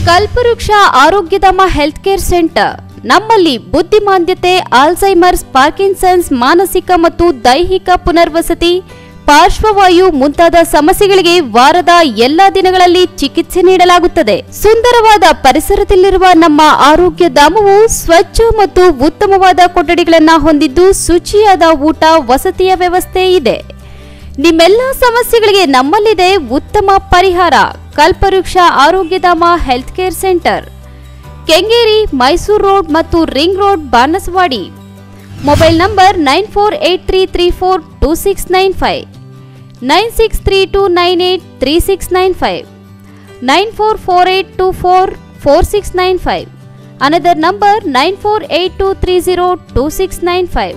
ಕಲ್ಪವೃಕ್ಷ Arogyadhama health care centre ನಮ್ಮಲ್ಲಿ ಬುದ್ಧಿಮಾಂದ್ಯತೆ Alzheimer's Parkinson's ಮಾನಸಿಕ ಮತ್ತು ದೈಹಿಕ ಪುನರ್ವಸತಿ ಪಾರ್ಶ್ವವಾಯು ಮುಂತಾದ ಸಮಸ್ಯೆಗಳಿಗೆ ವಾರದ ಎಲ್ಲಾ ದಿನಗಳಲ್ಲಿ ಚಿಕಿತ್ಸೆ ನೀಡಲಾಗುತ್ತದೆ ಸುಂದರವಾದ ಪರಿಸರದಲ್ಲಿರುವ ನಮ್ಮ ಆರೋಗ್ಯ ಧಾಮವು ಸ್ವಚ್ಛ ಮತ್ತು ಉತ್ತಮವಾದ ಕೊಠಡಿಗಳನ್ನು ಹೊಂದಿದ್ದು ಶುಚಿಯಾದ ಊಟ ವಸತಿಯ ವ್ಯವಸ್ಥೆ ಇದೆ ನಿಮ್ಮೆಲ್ಲ ಸಮಸ್ಯೆಗಳಿಗೆ ನಮ್ಮಲ್ಲಿದೆ ಉತ್ತಮ ಪರಿಹಾರ Kalpavriksha Arogyadhama health care centre Kengeri Mysuru road ಮತ್ತು ring road Banasavadi mobile number nine four eight three three four two six nine five nine six three two nine eight three six nine five nine four four eight two four four six nine five another number nine four eight two three zero two six nine five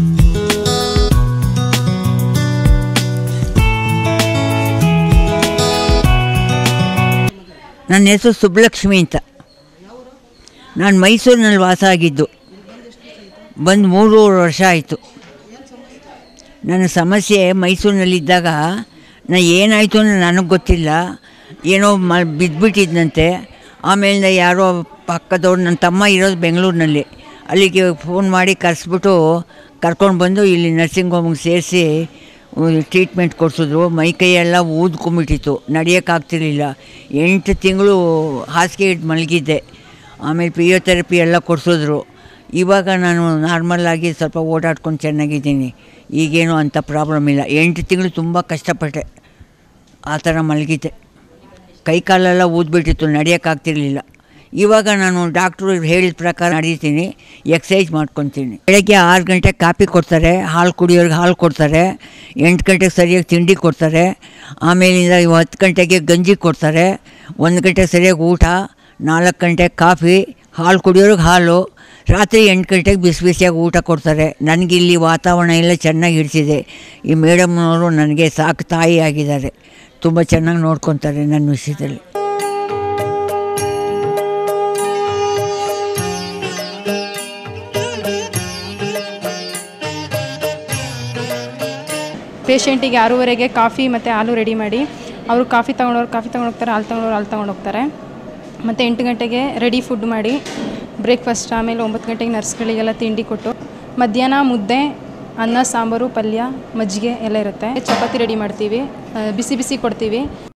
ನನ್ನ ಹೆಸರು ಸುಬ್ಬಲಕ್ಷ್ಮಿ ಅಂತ ನಾನು ಮೈಸೂರಿನಲ್ಲಿ ವಾಸ ಆಗಿದ್ದು ಬಂದು ಮೂರುವರೆ ವರ್ಷ ಆಯಿತು ನನ್ನ ಸಮಸ್ಯೆ ಮೈಸೂರಿನಲ್ಲಿದ್ದಾಗ ನಾ ಏನಾಯಿತು ಅಂತ ನನಗೆ ಗೊತ್ತಿಲ್ಲ ಏನೋ ಮ ಬಿದ್ದುಬಿಟ್ಟಿದ್ದಂತೆ ಆಮೇಲೆ ಯಾರೋ ಪಕ್ಕದವ್ರು ನನ್ನ ತಮ್ಮ ಇರೋದು ಬೆಂಗಳೂರಿನಲ್ಲಿ ಅಲ್ಲಿಗೆ ಫೋನ್ ಮಾಡಿ ಕರೆಸ್ಬಿಟ್ಟು ಕರ್ಕೊಂಡು ಬಂದು ಇಲ್ಲಿ ನರ್ಸಿಂಗ್ ಹೋಮಿಗೆ ಸೇರಿಸಿ ಟ್ರೀಟ್ಮೆಂಟ್ ಕೊಡಿಸಿದ್ರು ಮೈ ಕೈಯೆಲ್ಲ ಊದ್ಕೊಂಬಿಟ್ಟಿತ್ತು ನಡೆಯೋಕ್ಕಾಗ್ತಿರ್ಲಿಲ್ಲ ಎಂಟು ತಿಂಗಳು ಹಾಸಿಗೆ ಇಟ್ಟು ಮಲಗಿದ್ದೆ ಆಮೇಲೆ ಪಿಯೋಥೆರಪಿ ಎಲ್ಲ ಕೊಡಿಸಿದ್ರು ಇವಾಗ ನಾನು ನಾರ್ಮಲ್ಲಾಗಿ ಸ್ವಲ್ಪ ಓಡಾಡ್ಕೊಂಡು ಚೆನ್ನಾಗಿದ್ದೀನಿ ಈಗೇನು ಅಂಥ ಪ್ರಾಬ್ಲಮ್ ಇಲ್ಲ ಎಂಟು ತಿಂಗಳು ತುಂಬ ಕಷ್ಟಪಟ್ಟೆ ಆ ಥರ ಮಲಗಿದ್ದೆ ಕೈ ಕಾಲೆಲ್ಲ ಊದ್ಬಿಟ್ಟಿತ್ತು ನಡೆಯೋಕ್ಕಾಗ್ತಿರ್ಲಿಲ್ಲ ಇವಾಗ ನಾನು ಡಾಕ್ಟ್ರು ಹೇಳಿದ ಪ್ರಕಾರ ನಡೀತೀನಿ ಎಕ್ಸಸೈಸ್ ಮಾಡ್ಕೊತೀನಿ ಬೆಳಗ್ಗೆ ಆರು ಗಂಟೆಗೆ ಕಾಪಿ ಕೊಡ್ತಾರೆ ಹಾಲು ಕುಡಿಯೋರಿಗೆ ಹಾಲು ಕೊಡ್ತಾರೆ ಎಂಟು ಗಂಟೆಗೆ ಸರಿಯಾಗಿ ತಿಂಡಿ ಕೊಡ್ತಾರೆ ಆಮೇಲಿಂದ ಇವ್ ಹತ್ತು ಗಂಟೆಗೆ ಗಂಜಿ ಕೊಡ್ತಾರೆ ಒಂದು ಗಂಟೆಗೆ ಸರಿಯಾಗಿ ಊಟ ನಾಲ್ಕು ಗಂಟೆಗೆ ಕಾಫಿ ಹಾಲು ಕುಡಿಯೋರಿಗೆ ಹಾಲು ರಾತ್ರಿ ಎಂಟು ಗಂಟೆಗೆ ಬಿಸಿ ಬಿಸಿಯಾಗಿ ಊಟ ಕೊಡ್ತಾರೆ ನನಗಿಲ್ಲಿ ವಾತಾವರಣ ಎಲ್ಲ ಚೆನ್ನಾಗಿ ಹಿಡಿಸಿದೆ ಈ ಮೇಡಮ್ನವರು ನನಗೆ ಸಾಕು ತಾಯಿ ಆಗಿದ್ದಾರೆ ತುಂಬ ಚೆನ್ನಾಗಿ ನೋಡ್ಕೊತಾರೆ ನನ್ನ ವಿಷಯದಲ್ಲಿ ಪೇಷಂಟಿಗೆ ಆರೂವರೆಗೆ ಕಾಫಿ ಮತ್ತು ಹಾಲು ರೆಡಿ ಮಾಡಿ ಅವರು ಕಾಫಿ ತೊಗೊಂಡವ್ರು ಕಾಫಿ ತೊಗೊಂಡು ಹೋಗ್ತಾರೆ ಹಾಲು ತೊಗೊಂಡವ್ರು ಹಾಲು ತೊಗೊಂಡು ಹೋಗ್ತಾರೆ ಮತ್ತು ಎಂಟು ಗಂಟೆಗೆ ರೆಡಿ ಫುಡ್ ಮಾಡಿ ಬ್ರೇಕ್ಫಾಸ್ಟ್ ಆಮೇಲೆ ಒಂಬತ್ತು ಗಂಟೆಗೆ ನರ್ಸ್ಗಳಿಗೆಲ್ಲ ತಿಂಡಿ ಕೊಟ್ಟು ಮಧ್ಯಾಹ್ನ ಮುದ್ದೆ ಅನ್ನ ಸಾಂಬಾರು ಪಲ್ಯ ಮಜ್ಜಿಗೆ ಎಲ್ಲ ಇರುತ್ತೆ ಚಪಾತಿ ರೆಡಿ ಮಾಡ್ತೀವಿ ಆ, ಬಿಸಿ ಬಿಸಿ ಕೊಡ್ತೀವಿ